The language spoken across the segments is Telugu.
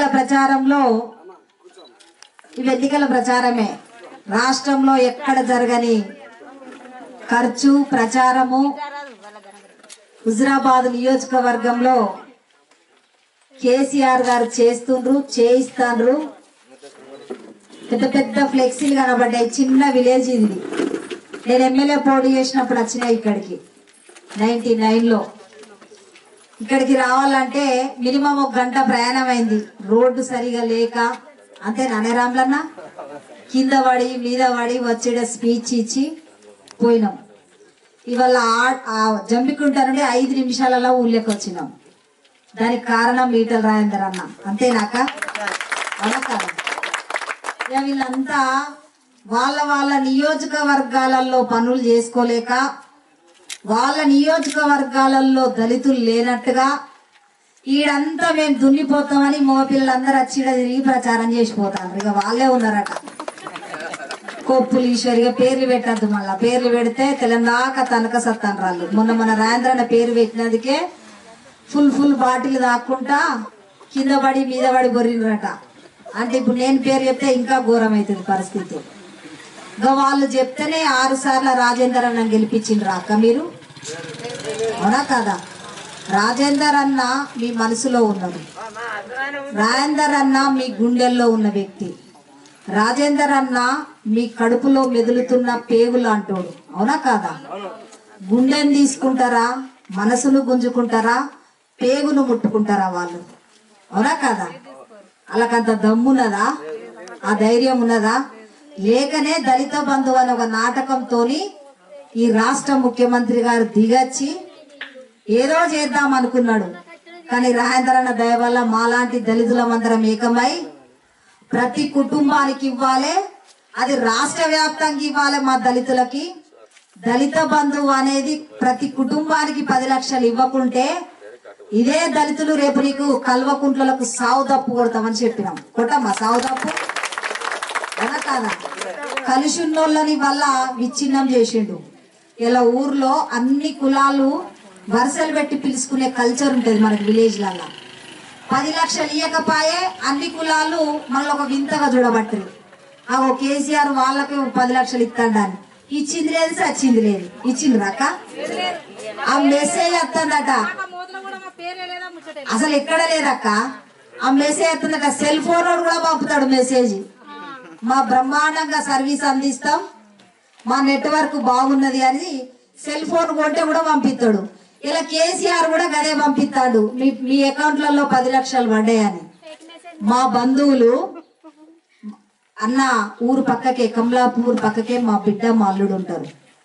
ఎన్నికల ప్రచారంలో ఇవి ఎన్నికల ప్రచారమే రాష్ట్రంలో ఎక్కడ జరగని ఖర్చు ప్రచారము హుజరాబాద్ నియోజకవర్గంలో కేసీఆర్ గారు చేస్తుండ్రు చేయిస్తాండ్రు పెద్ద పెద్ద ఫ్లెక్సీలు కనబడ్డాయి చిన్న విలేజ్ ఇది నేను ఎమ్మెల్యే పోటీ చేసినప్పుడు వచ్చినాయి ఇక్కడికి నైన్టీ లో ఇక్కడికి రావాలంటే మినిమం ఒక గంట ప్రయాణం అయింది రోడ్డు సరిగా లేక అంతే నానే రామ్లన్న కింద పడి మీద పడి వచ్చేట స్పీచ్ ఇచ్చి పోయినాం ఇవాళ ఆ- ఆ జంబికుంట నుండి ఐదు నిమిషాలలో ఊళ్ళోకి వచ్చినాం దానికి కారణం ఈటల రాజేందర్ అన్న అంతేనాక అవునా కాదా? ఇక వీళ్ళంతా వాళ్ళ వాళ్ళ నియోజకవర్గాలలో పనులు చేసుకోలేక వాళ్ళ నియోజకవర్గాలలో దళితులు లేనట్టుగా ఈడంతా మేము దున్నిపోతామని మగపిల్లలందరూ వచ్చి ఈడ తిరిగి ప్రచారం చేసిపోతారు ఇక వాళ్ళే ఉన్నారట కొప్పులు ఈశ్వరిగా పేర్లు పెట్టద్దు మళ్ళా పేర్లు పెడితే తెలంగాణ తనక సత్తాను రాళ్ళు మొన్న మన రాజేంద్రన్న పేరు పెట్టినందుకే ఫుల్ ఫుల్ బాటిల్ దాక్కుంటా కింద పడి మీద పడి బొర్రినరట అంటే ఇప్పుడు నేను పేరు చెప్తే ఇంకా ఘోరం అవుతుంది పరిస్థితి ఇంకా వాళ్ళు చెప్తేనే ఆరు సార్లు రాజేందర్ అన్న గెలిపించిండ్రు అక్క మీరు అవునా కదా రాజేందర్ అన్న మీ మనసులో ఉన్నాడు రాజేందర్ అన్న మీ గుండెల్లో ఉన్న వ్యక్తి రాజేందర్ అన్న మీ కడుపులో మెదులుతున్న పేగు లాంటోడు అవునా కాదా గుండెని తీసుకుంటారా మనసును గుంజుకుంటారా పేగును ముట్టుకుంటారా వాళ్ళు అవునా కాదా వాళ్ళకంత దమ్మున్నదా ఆ ధైర్యం ఉన్నదా లేకనే దళిత బంధువు అనే ఒక నాటకంతోని ఈ రాష్ట్ర ముఖ్యమంత్రి గారు దిగచ్చి ఏదో చేద్దాం అనుకున్నాడు కానీ రాజేంద్రన్న దయ వల్ల మాలాంటి దళితులమందరం ఏకమై ప్రతి కుటుంబానికి ఇవ్వాలి అది రాష్ట్ర వ్యాప్తంగా ఇవ్వాలి మా దళితులకి దళిత బంధువు అనేది ప్రతి కుటుంబానికి పది లక్షలు ఇవ్వకుంటే ఇదే దళితులు రేపు నీకు కల్వకుంట్లకు సావు తప్పు కొడతామని చెప్పినాం కొట్టమ్మా సావు తప్పు అవునా కాదా కలిసున్నోళ్ళని వల్ల విచ్ఛిన్నం చేసిండు ఇలా ఊర్లో అన్ని కులాలు వరుసలు పెట్టి పిలుచుకునే కల్చర్ ఉంటది మనకి విలేజ్ లలో పది లక్షలు ఇయ్యకపాయే అన్ని కులాలు మళ్ళీ ఒక వింతగా చూడబట్టరు ఆ ఓ కేసీఆర్ వాళ్ళకి ఓ పది లక్షలు ఇస్తాడని ఇచ్చింది లేదు సచ్చింది లేదు ఇచ్చింది రాక ఆ మెసేజ్ వస్తుందట అసలు ఎక్కడ లేదక్క ఆ మెసేజ్ వస్తుందట సెల్ ఫోన్ వాడు కూడా పంపుతాడు మెసేజ్ మా బ్రహ్మాండంగా సర్వీస్ అందిస్తాం మా నెట్వర్క్ బాగున్నది అని సెల్ ఫోన్ కొంటే కూడా పంపిస్తాడు ఇలా కేసీఆర్ కూడా గదే పంపిస్తాడు మీ మీ అకౌంట్లలో పది లక్షలు పడ్డాయని మా బంధువులు అన్న ఊరు పక్కకే కమలాపూర్ పక్కకే మా బిడ్డ మా అల్లుడు ఉంటారు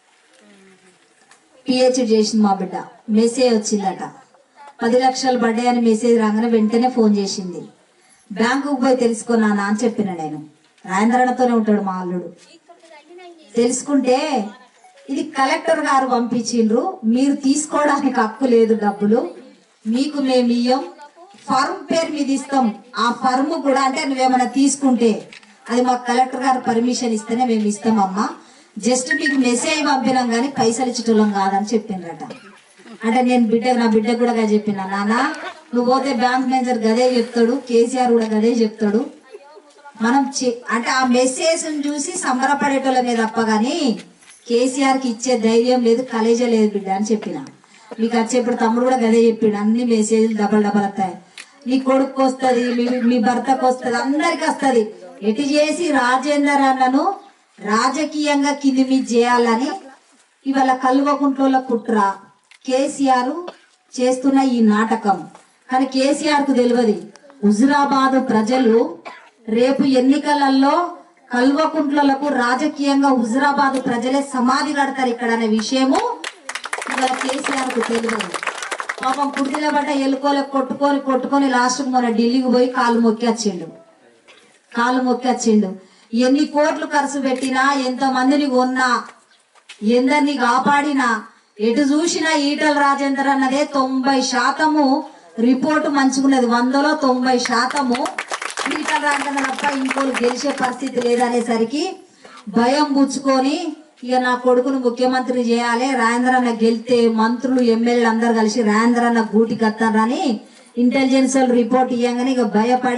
పిహెచ్డి చేసింది మా బిడ్డ మెసేజ్ వచ్చిందట పది లక్షలు పడ్డాయని మెసేజ్ రాగానే వెంటనే ఫోన్ చేసింది బ్యాంకుకు పోయి తెలుసుకున్నానా అని చెప్పిన నేను రాజేంద్రనతోనే ఉంటాడు మా అల్లుడు తెలుసుకుంటే ఇది కలెక్టర్ గారు పంపించిండ్రు మీరు తీసుకోవడానికి హక్కు లేదు డబ్బులు మీకు మేము ఇయ్యం ఫర్మ్ పేరు మీద ఇస్తాం ఆ ఫర్మ్ కూడా అంటే నువ్వేమైనా తీసుకుంటే అది మాకు కలెక్టర్ గారు పర్మిషన్ ఇస్తేనే మేము ఇస్తాం అమ్మా జస్ట్ మీకు మెసేజ్ పంపినాం కానీ పైసలు ఇచ్చటోళ్ళం కాదని చెప్పిండ్రట అంటే నేను బిడ్డ నా బిడ్డ కూడా అదే చెప్పిన నాన్న నువ్వు పోతే బ్యాంక్ మేనేజర్ గదే చెప్తాడు కేసీఆర్ కూడా గదే చెప్తాడు మనం చే- అంటే ఆ మెసేజ్ చూసి సంబరపడేటోళ్ళమే తప్ప గాని కేసీఆర్ కి ఇచ్చే ధైర్యం లేదు కలేజా లేదు బిడ్డ అని చెప్పిన మీకు వచ్చేప్పుడు తమ్ముడు కూడా గదే చెప్పిండు అన్ని మెసేజ్లు డబల్ డబల్ వస్తాయి నీ కొడుకు వస్తుంది మీ మీ భర్తకు వస్తుంది అందరికి వస్తుంది ఎటు చేసి రాజేందర్ అన్నను రాజకీయంగా కింది మీద చేయాలని ఇవాళ కల్వకుంట్ల కుట్ర కేసీఆర్ చేస్తున్న ఈ నాటకం కానీ కేసీఆర్ కు తెలియదు హుజురాబాద్ ప్రజలు రేపు ఎన్నికలలో కల్వకుంట్లకు రాజకీయంగా హుజురాబాద్ ప్రజలే సమాధి కడతారు ఇక్కడ అనే విషయము ఇవాళ కేసీఆర్ కు తెలియదు పాపం కుర్తిలో పడ్డ ఎలుకోలే కొట్టుకొని కొట్టుకొని లాస్ట్ మన ఢిల్లీకి పోయి కాలు మొక్కి వచ్చిండు కాలు మొక్కి వచ్చిండు ఎన్ని కోట్లు ఖర్చు పెట్టినా ఎంత మందిని కొన్నా ఎందరిని కాపాడినా ఎటు చూసినా ఈటల రాజేందర్ అన్నదే తొంభై శాతము రిపోర్టు మంచుకున్నది వందలో తొంభై శాతము ఈటల రాజేందర్ తప్ప ఇంకోరు గెలిచే పరిస్థితి లేదనేసరికి భయం పుచ్చుకొని ఇక నా కొడుకును ముఖ్యమంత్రి చేయాలి రాజేంద్రన్న గెలితే మంత్రులు ఎమ్మెల్యేలు అందరు కలిసి రాజేంద్రన్న గూటి కత్తారని ఇంటెలిజెన్స్ వాళ్ళు రిపోర్ట్ ఇవ్వగానే ఇక భయపడి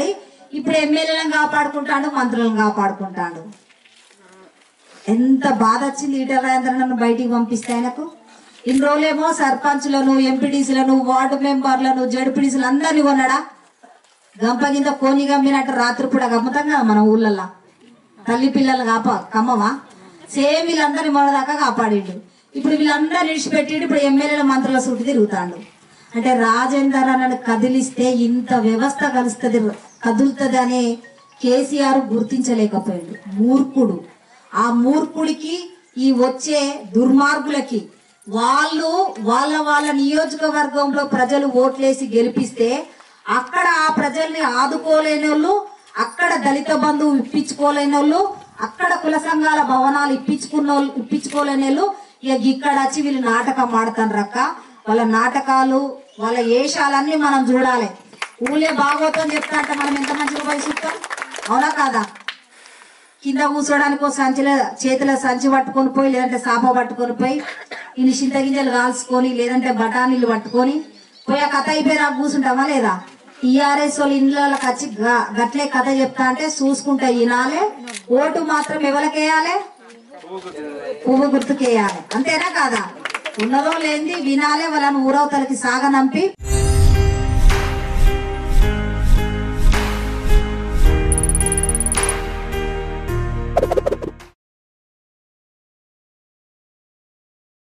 ఇప్పుడు ఎమ్మెల్యేలను కాపాడుకుంటాడు మంత్రులను కాపాడుకుంటాడు ఎంత బాధ వచ్చింది ఈటల రాజేంద్రను బయటికి పంపిస్తే ఆయనకు ఇన్ని రోజులేమో సర్పంచ్లను ఎంపీటీసీలను వార్డు మెంబర్లను జడ్పీటీసీలు అందరినీ కొన్నాడా గంప కింద కోని గమ్మినట్టు రాత్రిపూట గమ్ముతాం కదా మన ఊళ్ళల్లో తల్లి పిల్లలు కాప కమ్మవా సేమ్ వీళ్ళందరినీ మొదదాకా కాపాడిండు ఇప్పుడు వీళ్ళందరినీ విడిచిపెట్టి ఇప్పుడు ఎమ్మెల్యేల మంత్రుల చుట్టూ తిరుగుతాడు అంటే రాజేందర్ అన్నని కదిలిస్తే ఇంత వ్యవస్థ కలుస్తుంది కదులుతుంది అనే కేసీఆర్ గుర్తించలేకపోయాడు మూర్ఖుడు ఆ మూర్ఖుడికి ఈ వచ్చే దుర్మార్గులకి వాళ్ళు వాళ్ళ వాళ్ళ నియోజకవర్గంలో ప్రజలు ఓట్లేసి గెలిపిస్తే అక్కడ ఆ ప్రజల్ని ఆదుకోలేని వాళ్ళు అక్కడ దళిత బంధువు ఇప్పించుకోలేని వాళ్ళు అక్కడ కుల సంఘాల భవనాలు ఇప్పించుకున్న వాళ్ళు ఇప్పించుకోలేని వాళ్ళు ఇక ఇక్కడ వచ్చి వీళ్ళు నాటకం ఆడతాను రక్క వాళ్ళ నాటకాలు వాళ్ళ ఏషాలన్నీ మనం చూడాలి ఊళ్ళే బాగోతం చెప్తా అంటే మనం ఎంత మంచిగా పోయి చూస్తాం అవునా కాదా కింద కూర్చోడానికి ఒక సంచిలో చేతిలో సంచి పట్టుకొని పోయి లేదంటే సాప పట్టుకొని పోయి ఇన్ని చింత గింజలు కాల్చుకొని లేదంటే బఠానీలు పట్టుకొని పోయి ఆ కథ అయిపోయి నాకు కూర్చుంటామా లేదా టీఆర్ఎస్ వాళ్ళ ఇండ్లకి వచ్చి గ- గట్లే కథ చెప్తా అంటే చూసుకుంటా వినాలే ఓటు మాత్రం ఎవరికేయాలి పువ్వు గుర్తుకేయాలి అంతేనా కాదా ఉన్నదో లేనిది వినాలే వాళ్ళని ఊరవతలకి సాగనంపి